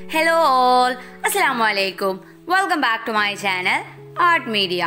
hello all അസ്സാം വലൈക്കും welcome back to my channel art media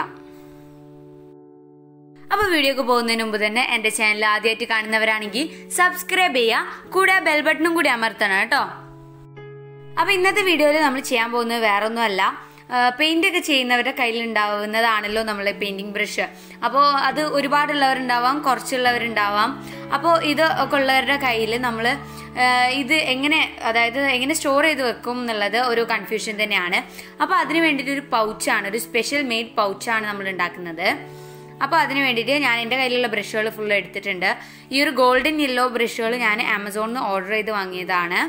അപ്പോൾ വീഡിയോക്ക് പോകുന്നതിന് മുമ്പ് തന്നെ എൻ്റെ ചാനൽ ആദ്യമായിട്ട് കാണുന്നവരാണെങ്കിൽ സബ്സ്ക്രൈബ് ചെയ്യുക കൂടെ ബെൽ ബട്ടണും കൂടി അമർത്തണം കേട്ടോ അപ്പോൾ ഇന്നത്തെ വീഡിയോയിൽ നമ്മൾ ചെയ്യാൻ പോകുന്നത് വേറൊന്നുമല്ല പെയിന്റ് ഒക്കെ ചെയ്യുന്നവരുടെ കയ്യിൽ ഉണ്ടാവുന്നതാണല്ലോ നമ്മളെ പെയിന്റിംഗ് ബ്രഷ് അപ്പോൾ അത് ഒരുപാടുള്ളവരുണ്ടാവാം കുറച്ചുള്ളവരുണ്ടാവാം അപ്പോൾ ഇത് ഒക്കെ ഉള്ളവരുടെ കയ്യിൽ നമ്മൾ ഇത് എങ്ങനെ അതായത് എങ്ങനെ സ്റ്റോർ ചെയ്ത് വെക്കും എന്നുള്ളത് ഒരു കൺഫ്യൂഷൻ തന്നെയാണ് അപ്പോൾ അതിന് വേണ്ടിയിട്ട് ഒരു പൗച്ചാണ് ഒരു സ്പെഷ്യൽ മെയ്ഡ് പൗച്ചാണ് നമ്മൾ ഉണ്ടാക്കുന്നത് അപ്പോൾ അതിന് വേണ്ടിയിട്ട് ഞാൻ എൻ്റെ കയ്യിലുള്ള ബ്രഷുകൾ ഫുൾ എടുത്തിട്ടുണ്ട് ഈ ഒരു ഗോൾഡൻ യെല്ലോ ബ്രഷുകൾ ഞാൻ ആമസോണിൽ നിന്ന് ഓർഡർ ചെയ്ത് വാങ്ങിയതാണ്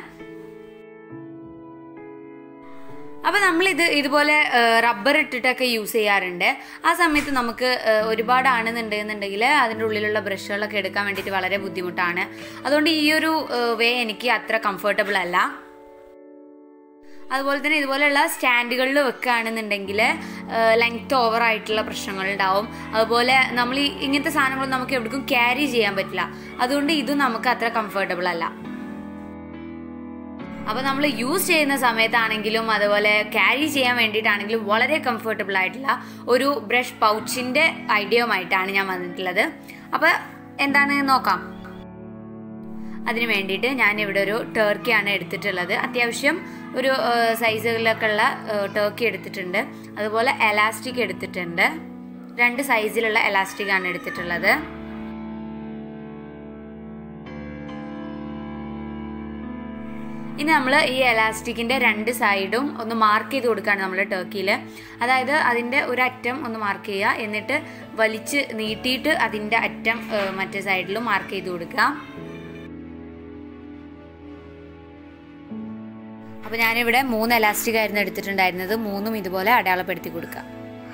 അപ്പോൾ നമ്മളിത് ഇതുപോലെ റബ്ബർ ഇട്ടിട്ടൊക്കെ യൂസ് ചെയ്യാറുണ്ട് ആ സമയത്ത് നമുക്ക് ഒരുപാടാണെന്നുണ്ടെന്നുണ്ടെങ്കിൽ അതിൻ്റെ ഉള്ളിലുള്ള ബ്രഷുകളൊക്കെ എടുക്കാൻ വേണ്ടിയിട്ട് വളരെ ബുദ്ധിമുട്ടാണ് അതുകൊണ്ട് ഈ ഒരു വേ എനിക്ക് അത്ര കംഫർട്ടബിൾ അല്ല അതുപോലെ തന്നെ ഇതുപോലെയുള്ള സ്റ്റാൻഡുകളിൽ വെക്കുകയാണെന്നുണ്ടെങ്കിൽ ലെങ്ത് ഓവർ ആയിട്ടുള്ള പ്രശ്നങ്ങളുണ്ടാവും അതുപോലെ നമ്മൾ ഈ ഇങ്ങനത്തെ സാധനങ്ങൾ നമുക്ക് എവിടേക്കും ക്യാരി ചെയ്യാൻ പറ്റില്ല അതുകൊണ്ട് ഇതും നമുക്ക് അത്ര കംഫർട്ടബിൾ അല്ല അപ്പോൾ നമ്മൾ യൂസ് ചെയ്യുന്ന സമയത്താണെങ്കിലും അതുപോലെ ക്യാരി ചെയ്യാൻ വേണ്ടിയിട്ടാണെങ്കിലും വളരെ കംഫർട്ടബിൾ ആയിട്ടുള്ള ഒരു ബ്രഷ് പൗച്ചിൻ്റെ ഐഡിയയുമായിട്ടാണ് ഞാൻ വന്നിട്ടുള്ളത് അപ്പോൾ എന്താണ് നോക്കാം അതിന് വേണ്ടിയിട്ട് ഞാൻ ഇവിടെ ഒരു ടർക്കിയാണ് എടുത്തിട്ടുള്ളത് അത്യാവശ്യം ഒരു സൈസുകളിലൊക്കെ ഉള്ള ടർക്കി എടുത്തിട്ടുണ്ട് അതുപോലെ എലാസ്റ്റിക് എടുത്തിട്ടുണ്ട് രണ്ട് സൈസിലുള്ള എലാസ്റ്റിക് ആണ് എടുത്തിട്ടുള്ളത് ഇനി നമ്മൾ ഈ എലാസ്റ്റിക്കിൻ്റെ രണ്ട് സൈഡും ഒന്ന് മാർക്ക് ചെയ്ത് കൊടുക്കുകയാണ് നമ്മൾ ടർക്കിയിൽ അതായത് അതിൻ്റെ ഒരു അറ്റം ഒന്ന് മാർക്ക് ചെയ്യുക എന്നിട്ട് വലിച്ച് നീട്ടിയിട്ട് അതിൻ്റെ അറ്റം മറ്റേ സൈഡിലും മാർക്ക് ചെയ്ത് കൊടുക്കുക അപ്പോൾ ഞാനിവിടെ മൂന്ന് എലാസ്റ്റിക് ആയിരുന്നു എടുത്തിട്ടുണ്ടായിരുന്നത് മൂന്നും ഇതുപോലെ അടയാളപ്പെടുത്തി കൊടുക്കുക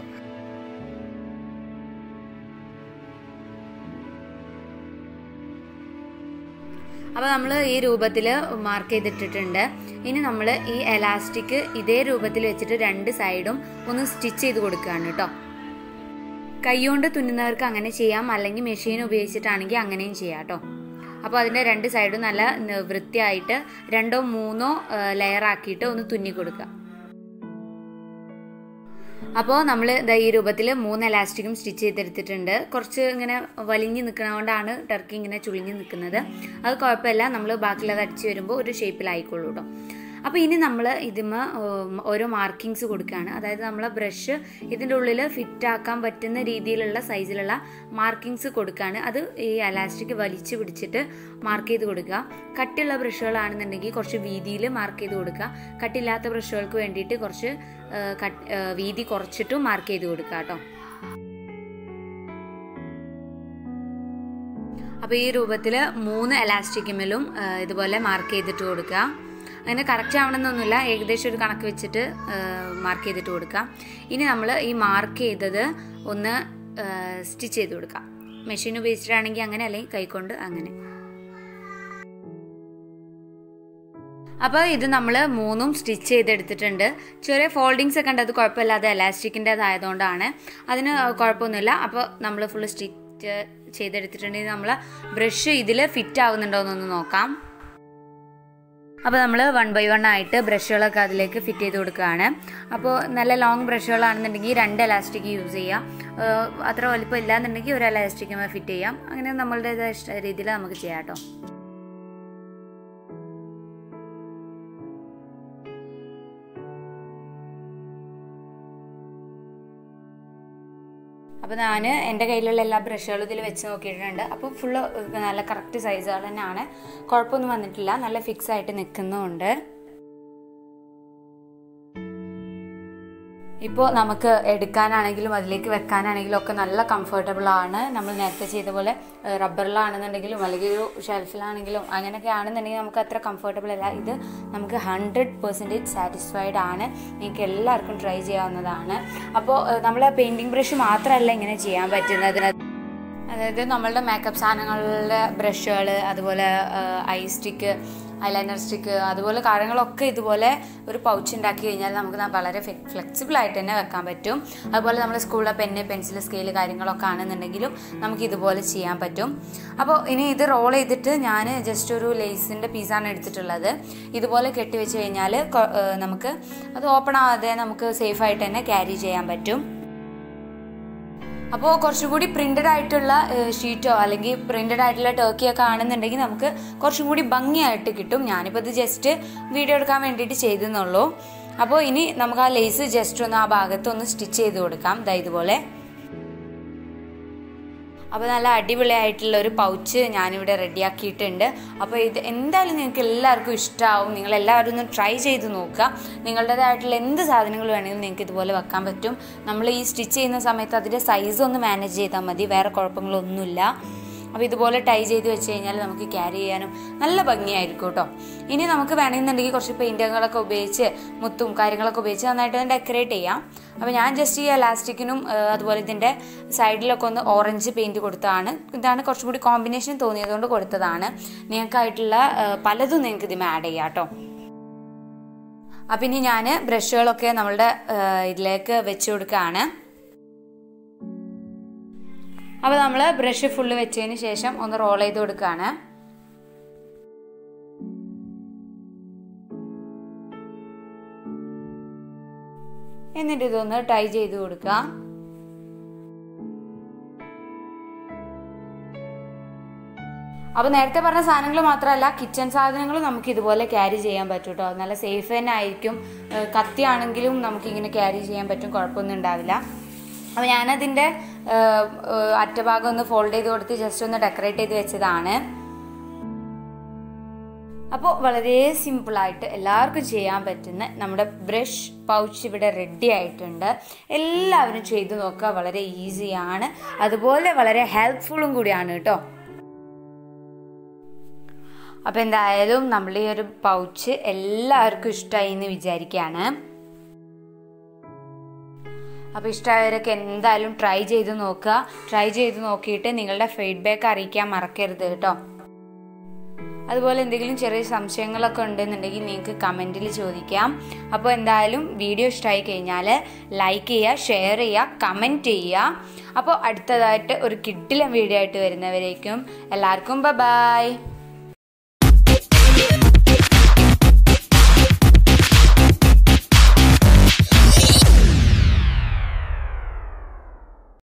അപ്പോൾ നമ്മൾ ഈ രൂപത്തിൽ മാർക്ക് ചെയ്തിട്ടിട്ടുണ്ട് ഇനി നമ്മൾ ഈ എലാസ്റ്റിക് ഇതേ രൂപത്തിൽ വെച്ചിട്ട് രണ്ട് സൈഡും ഒന്ന് സ്റ്റിച്ച് ചെയ്ത് കൊടുക്കുകയാണ് കേട്ടോ കൈകൊണ്ട് തുന്നുന്നവർക്ക് അങ്ങനെ ചെയ്യാം അല്ലെങ്കിൽ മെഷീൻ ഉപയോഗിച്ചിട്ടാണെങ്കിൽ അങ്ങനെയും ചെയ്യാം കേട്ടോ അപ്പോൾ അതിൻ്റെ രണ്ട് സൈഡും നല്ല വൃത്തിയായിട്ട് രണ്ടോ മൂന്നോ ലെയർ ആക്കിയിട്ട് ഒന്ന് തുന്നി കൊടുക്കുക അപ്പോൾ നമ്മൾ ഈ രൂപത്തിൽ മൂന്ന് എലാസ്റ്റിക്കും സ്റ്റിച്ച് ചെയ്തെടുത്തിട്ടുണ്ട് കുറച്ച് ഇങ്ങനെ വലിഞ്ഞ് നിൽക്കുന്നതുകൊണ്ടാണ് ടർക്കി ഇങ്ങനെ ചുളിഞ്ഞ് നിൽക്കുന്നത് അത് കുഴപ്പമില്ല നമ്മൾ ബാക്കിയുള്ളത് അടിച്ച് വരുമ്പോൾ ഒരു ഷേപ്പിലായിക്കോളൂ കേട്ടോ അപ്പോൾ ഇനി നമ്മൾ ഇതിമ ഓരോ മാർക്കിങ്സ് കൊടുക്കുകയാണ് അതായത് നമ്മളെ ബ്രഷ് ഇതിൻ്റെ ഉള്ളിൽ ഫിറ്റ് ആക്കാൻ പറ്റുന്ന രീതിയിലുള്ള സൈസിലുള്ള മാർക്കിങ്സ് കൊടുക്കുകയാണ് അത് ഈ അലാസ്റ്റിക് വലിച്ചു പിടിച്ചിട്ട് മാർക്ക് ചെയ്ത് കൊടുക്കുക കട്ടിയുള്ള ബ്രഷുകളാണെന്നുണ്ടെങ്കിൽ കുറച്ച് വീതിയിൽ മാർക്ക് ചെയ്ത് കൊടുക്കുക കട്ടില്ലാത്ത ബ്രഷുകൾക്ക് വേണ്ടിയിട്ട് കുറച്ച് വീതി കുറച്ചിട്ടും മാർക്ക് ചെയ്ത് കൊടുക്കുക കേട്ടോ അപ്പോൾ ഈ രൂപത്തിൽ മൂന്ന് എലാസ്റ്റിക്കുമേലും ഇതുപോലെ മാർക്ക് ചെയ്തിട്ട് കൊടുക്കുക അങ്ങനെ കറക്റ്റ് ആവണമെന്നൊന്നുമില്ല ഏകദേശം ഒരു കണക്ക് വെച്ചിട്ട് മാർക്ക് ചെയ്തിട്ട് കൊടുക്കാം ഇനി നമ്മൾ ഈ മാർക്ക് ചെയ്തത് ഒന്ന് സ്റ്റിച്ച് ചെയ്ത് കൊടുക്കാം മെഷീൻ ഉപയോഗിച്ചിട്ടാണെങ്കിൽ അങ്ങനെ അല്ലെങ്കിൽ കൈകൊണ്ട് അങ്ങനെ അപ്പോൾ ഇത് നമ്മൾ മൂന്നും സ്റ്റിച്ച് ചെയ്തെടുത്തിട്ടുണ്ട് ചെറിയ ഫോൾഡിങ്സ് ഒക്കെ ഉണ്ട് അത് കുഴപ്പമില്ലാതെ എലാസ്റ്റിക്കിൻ്റെതായതുകൊണ്ടാണ് അതിന് കുഴപ്പമൊന്നുമില്ല അപ്പോൾ നമ്മൾ ഫുള്ള് സ്റ്റിച്ച് ചെയ്തെടുത്തിട്ടുണ്ടെങ്കിൽ നമ്മൾ ബ്രഷ് ഇതിൽ ഫിറ്റ് ആവുന്നുണ്ടോ എന്നൊന്ന് നോക്കാം അപ്പോൾ നമ്മൾ വൺ ബൈ വൺ ആയിട്ട് ബ്രഷുകളൊക്കെ അതിലേക്ക് ഫിറ്റ് ചെയ്ത് കൊടുക്കുകയാണ് അപ്പോൾ നല്ല ലോങ് ബ്രഷുകളാണെന്നുണ്ടെങ്കിൽ രണ്ട് എലാസ്റ്റിക് യൂസ് ചെയ്യാം അത്ര വലിപ്പം ഇല്ലാന്നുണ്ടെങ്കിൽ ഒരു എലാസ്റ്റിക് ഫിറ്റ് ചെയ്യാം അങ്ങനെ നമ്മളുടെ രീതിയിൽ നമുക്ക് ചെയ്യാം കേട്ടോ അപ്പോൾ ഞാൻ എൻ്റെ കയ്യിലുള്ള എല്ലാ ബ്രഷുകളും ഇതിൽ വെച്ച് നോക്കിയിട്ടുണ്ട് അപ്പോൾ ഫുള്ള് നല്ല കറക്റ്റ് സൈസുകൾ തന്നെയാണ് കുഴപ്പമൊന്നും വന്നിട്ടില്ല നല്ല ഫിക്സ് ആയിട്ട് നിൽക്കുന്നുമുണ്ട് ഇപ്പോൾ നമുക്ക് എടുക്കാനാണെങ്കിലും അതിലേക്ക് വെക്കാനാണെങ്കിലും ഒക്കെ നല്ല കംഫർട്ടബിൾ ആണ് നമ്മൾ നേരത്തെ ചെയ്ത പോലെ റബ്ബറിലാണെന്നുണ്ടെങ്കിലും അല്ലെങ്കിൽ ഒരു ഷെൽഫിലാണെങ്കിലും അങ്ങനെയൊക്കെ ആണെന്നുണ്ടെങ്കിൽ നമുക്ക് അത്ര കംഫർട്ടബിൾ അല്ല ഇത് നമുക്ക് ഹൺഡ്രഡ് പെർസെൻറ്റേജ് സാറ്റിസ്ഫൈഡ് ആണ് നിങ്ങൾക്ക് എല്ലാവർക്കും ട്രൈ ചെയ്യാവുന്നതാണ് അപ്പോൾ നമ്മൾ പെയിൻറ്റിങ് ബ്രഷ് മാത്രമല്ല ഇങ്ങനെ ചെയ്യാൻ പറ്റുന്നതിന് അതായത് നമ്മളുടെ മേക്കപ്പ് സാധനങ്ങളുടെ ബ്രഷുകൾ അതുപോലെ ഐ സ്റ്റിക്ക് ഐലൈനർ സ്റ്റിക്ക് അതുപോലെ കാര്യങ്ങളൊക്കെ ഇതുപോലെ ഒരു പൗച്ച് ഉണ്ടാക്കി കഴിഞ്ഞാൽ നമുക്ക് ന- വളരെ ഫ്ലെക്സിബിൾ ആയിട്ട് തന്നെ വെക്കാൻ പറ്റും അതുപോലെ നമ്മൾ സ്കൂളിലെ പെന്ന് പെൻസിൽ സ്കെയിൽ കാര്യങ്ങളൊക്കെ ആണെന്നുണ്ടെങ്കിലും നമുക്ക് ഇതുപോലെ ചെയ്യാൻ പറ്റും അപ്പോൾ ഇനി ഇത് റോൾ ചെയ്തിട്ട് ഞാൻ ജസ്റ്റ് ഒരു ലേസിൻ്റെ പീസാണ് എടുത്തിട്ടുള്ളത് ഇതുപോലെ കെട്ടി വെച്ച് കഴിഞ്ഞാൽ കൊ- ഏഹ് നമുക്ക് അത് ഓപ്പൺ ആവാതെ നമുക്ക് സേഫ് ആയിട്ട് തന്നെ ക്യാരി ചെയ്യാൻ പറ്റും അപ്പോൾ കുറച്ചും കൂടി പ്രിന്റഡ് ആയിട്ടുള്ള ഷീറ്റോ അല്ലെങ്കിൽ പ്രിന്റഡ് ആയിട്ടുള്ള ടർക്കിയൊക്കെ ആണെന്നുണ്ടെങ്കിൽ നമുക്ക് കുറച്ചും കൂടി ഭംഗിയായിട്ട് കിട്ടും ഞാനിപ്പോൾ ഇത് ജസ്റ്റ് വീഡിയോ എടുക്കാൻ വേണ്ടിയിട്ട് ചെയ്തെന്നുള്ളൂ അപ്പോൾ ഇനി നമുക്ക് ആ ലേസ് ജസ്റ്റ് ഒന്ന് ആ ഭാഗത്ത് ഒന്ന് സ്റ്റിച്ച് ചെയ്ത് കൊടുക്കാം ദാ ഇതുപോലെ അപ്പോൾ നല്ല അടിപൊളിയായിട്ടുള്ള ഒരു പൗച്ച് ഞാനിവിടെ റെഡിയാക്കിയിട്ടുണ്ട് അപ്പോൾ ഇത് എന്തായാലും നിങ്ങൾക്ക് എല്ലാവർക്കും ഇഷ്ടമാവും നിങ്ങൾ എല്ലാവരും ഒന്ന് ട്രൈ ചെയ്ത് നോക്കുക നിങ്ങളുടേതായിട്ടുള്ള എന്ത് സാധനങ്ങൾ വേണമെങ്കിലും നിങ്ങൾക്ക് ഇതുപോലെ വെക്കാൻ പറ്റും നമ്മൾ ഈ സ്റ്റിച്ച് ചെയ്യുന്ന സമയത്ത് അതിൻ്റെ സൈസ് ഒന്ന് മാനേജ് ചെയ്താൽ മതി വേറെ കുഴപ്പങ്ങളൊന്നുമില്ല അപ്പോൾ ഇതുപോലെ ടൈ ചെയ്ത് വെച്ച് കഴിഞ്ഞാൽ നമുക്ക് ക്യാരി ചെയ്യാനും നല്ല ഭംഗിയായിരിക്കും കേട്ടോ ഇനി നമുക്ക് വേണമെന്നുണ്ടെങ്കിൽ കുറച്ച് പെയിൻറ്റുകളൊക്കെ ഉപയോഗിച്ച് മുത്തും കാര്യങ്ങളൊക്കെ ഉപയോഗിച്ച് നന്നായിട്ട് ഡെക്കറേറ്റ് ചെയ്യാം അപ്പോൾ ഞാൻ ജസ്റ്റ് ഈ എലാസ്റ്റിക്കിനും അതുപോലെ ഇതിൻ്റെ സൈഡിലൊക്കെ ഒന്ന് ഓറഞ്ച് പെയിൻറ്റ് കൊടുത്തതാണ് ഇതാണ് കുറച്ചും കൂടി കോമ്പിനേഷൻ തോന്നിയതുകൊണ്ട് കൊടുത്തതാണ് നിങ്ങൾക്കായിട്ടുള്ള ആ, പലതും നിങ്ങൾക്ക് ഇതിൽ ആഡ് ചെയ്യാം കേട്ടോ അപ്പം ഇനി ഞാൻ ബ്രഷുകളൊക്കെ നമ്മളുടെ ആ, ഇതിലേക്ക് വെച്ച് കൊടുക്കുകയാണ് അപ്പോൾ നമ്മൾ ബ്രഷ് ഫുള്ള് വെച്ചതിന് ശേഷം ഒന്ന് റോൾ ചെയ്ത് കൊടുക്കുകയാണ് എന്നിട്ട് ഇതൊന്ന് ടൈ ചെയ്ത് കൊടുക്കുക അപ്പോൾ നേരത്തെ പറഞ്ഞ സാധനങ്ങൾ മാത്രമല്ല കിച്ചൺ സാധനങ്ങളും നമുക്ക് ഇതുപോലെ ക്യാരി ചെയ്യാൻ പറ്റും കേട്ടോ നല്ല സേഫ് തന്നെ ആയിരിക്കും ഏഹ് കത്തിയാണെങ്കിലും നമുക്കിങ്ങനെ ക്യാരി ചെയ്യാൻ പറ്റും കുഴപ്പമൊന്നും ഉണ്ടാവില്ല അപ്പോൾ ഞാനതിൻ്റെ ഏഹ്, ഏഹ്, അറ്റഭാഗം ഒന്ന് ഫോൾഡ് ചെയ്ത് കൊടുത്ത് ജസ്റ്റ് ഒന്ന് ഡെക്കറേറ്റ് ചെയ്ത് വെച്ചതാണ് അപ്പോൾ വളരെ സിമ്പിളായിട്ട് എല്ലാവർക്കും ചെയ്യാൻ പറ്റുന്ന നമ്മുടെ ബ്രഷ് പൗച്ച് ഇവിടെ റെഡി ആയിട്ടുണ്ട് എല്ലാവരും ചെയ്തു നോക്കുക വളരെ ഈസിയാണ് അതുപോലെ വളരെ ഹെൽപ്ഫുള്ളും കൂടിയാണ് കേട്ടോ അപ്പോൾ എന്തായാലും നമ്മൾ ഈ ഒരു പൗച്ച് എല്ലാവർക്കും ഇഷ്ടമായി എന്ന് വിചാരിക്കുകയാണ് അപ്പോൾ ഇഷ്ടമായവരൊക്കെ എന്തായാലും ട്രൈ ചെയ്ത് നോക്കുക ട്രൈ ചെയ്ത് നോക്കിയിട്ട് നിങ്ങളുടെ ഫീഡ്ബാക്ക് അറിയിക്കാൻ മറക്കരുത് കേട്ടോ അതുപോലെ എന്തെങ്കിലും ചെറിയ സംശയങ്ങളൊക്കെ ഉണ്ടെന്നുണ്ടെങ്കിൽ നിങ്ങൾക്ക് കമൻറ്റിൽ ചോദിക്കാം അപ്പോൾ എന്തായാലും വീഡിയോ ഇഷ്ടമായി കഴിഞ്ഞാൽ ലൈക്ക് ചെയ്യുക ഷെയർ ചെയ്യുക കമൻറ്റ് ചെയ്യുക അപ്പോൾ അടുത്തതായിട്ട് ഒരു കിട്ടിലും വീഡിയോ ആയിട്ട് വരുന്നവരേക്കും എല്ലാവർക്കും ബ ബായ്